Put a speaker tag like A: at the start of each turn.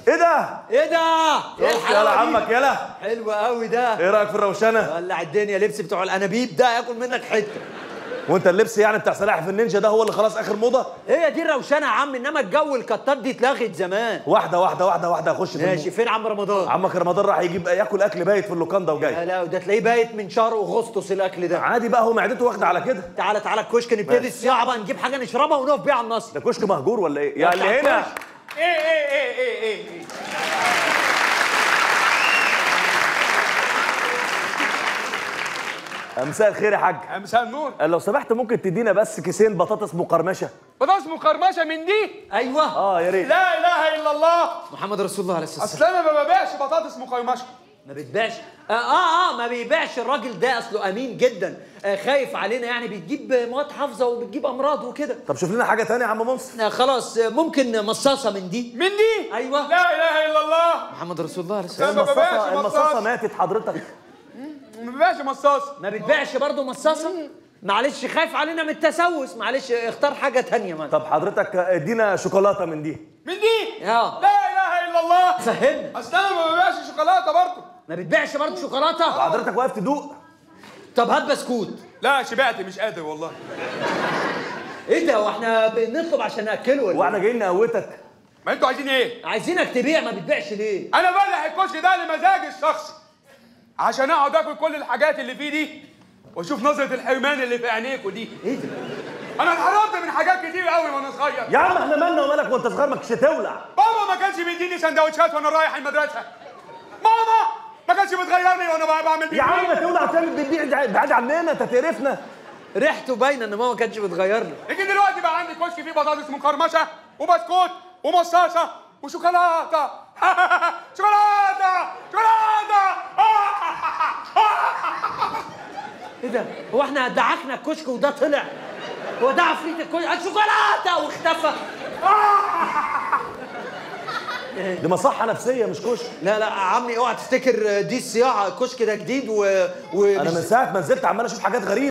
A: ايه ده؟
B: ايه ده؟ ايه
A: شفت
B: الحلاوه
A: يلا
B: دي؟
A: عمك يلا
B: حلو قوي ده
A: ايه رايك في الروشنه؟
B: ولع الدنيا لبس بتوع الانابيب ده ياكل منك حته
A: وانت اللبس يعني بتاع سلاحف النينجا ده هو اللي خلاص اخر موضه؟
B: هي دي الروشنه يا عم انما الجو الكتات دي اتلغت زمان
A: واحده واحده واحده واحده اخش في
B: ماشي
A: الموضة.
B: فين عم رمضان؟
A: عمك رمضان راح يجيب ياكل اكل بايت في اللوكاندا
B: لا
A: وجاي
B: لا ده تلاقيه بايت من شهر اغسطس الاكل ده
A: عادي بقى هو معدته واخده على كده
B: تعالى تعالى الكشك نبتدي الصياعه بقى نجيب حاجه نشربها ونقف بيها على النصر
A: ده كشك مهجور ولا ايه؟ يا
B: اطلع
A: اللي هنا
B: الكشك.
C: ايه ايه ايه ايه ايه ايه
A: مساء الخير يا حاج
C: مساء النور
A: لو سمحت ممكن تدينا بس كيسين بطاطس مقرمشه
C: بطاطس مقرمشه من دي
B: ايوه
A: اه يا ريت
C: لا اله الا الله
B: محمد رسول الله عليه الصلاه والسلام
C: اصل انا ما ببيعش بطاطس مقرمشه
B: ما بتبيعش آه, اه اه ما بيبيعش الراجل ده اصله امين جدا آه خايف علينا يعني بتجيب مواد حافظه وبتجيب امراض وكده
A: طب شوف لنا حاجه تانية يا عم منصف
B: آه خلاص آه ممكن مصاصه من دي
C: من دي
B: أيوة.
C: لا اله الا الله
B: محمد رسول الله عليه الصلاه
C: أنا ما
B: والسلام
C: ببيعش
A: المصاصه المصاصه
C: مصاص.
A: ماتت حضرتك
C: ما ببيعش مصاص
B: ما بتبيعش برضه مصاصه معلش خايف علينا من التسوس معلش اختار حاجه تانية ما
A: طب حضرتك ادينا شوكولاته من دي
C: من دي
B: اه
C: لا اله الا الله
B: فهمنا
C: اصل انا ما ببيعش شوكولاته برضه
B: ما بتبيعش برضه شوكولاته
A: حضرتك واقف تدوق
B: طب هات بسكوت
C: لا شبعت مش قادر والله
B: ايه ده واحنا بنطلب عشان ناكله ولا
A: واحنا
B: إيه؟
A: جايين نقوتك
C: ما انتوا عايزين ايه
B: عايزينك تبيع ما بتبيعش ليه
C: انا بلح الكشك ده لمزاجي الشخصي عشان اقعد اكل كل الحاجات اللي فيه دي واشوف نظره الحرمان اللي في عينيكوا دي
B: ايه ده
C: انا اتحرمت من حاجات كتير قوي وانا صغير
A: يا عم احنا مالنا ومالك وانت صغير ما كنتش تولع
C: بابا ما كانش بيديني سندوتشات وانا رايح المدرسه ماما ما كانش بتغيرني وانا بقى بعمل
A: يا عم ما
C: بيبي
A: تولع تعمل بتبيع بعيد عننا انت تقرفنا
B: ريحته باينه ان ماما ما كانتش بتغير له
C: لكن دلوقتي بقى عندي كشك فيه بطاطس مقرمشه وبسكوت ومصاصه وشوكولاته شوكولاته شوكولاته
B: ايه ده هو احنا دعكنا الكشك وده طلع هو ده عفريت الكشك الشوكولاته واختفى
A: دي مصحه نفسيه مش كشك
B: لا لا يا عمي اوعى تفتكر دي الصياعه الكشك ده جديد و, و...
A: انا من ساعه ما نزلت عمال اشوف حاجات غريبه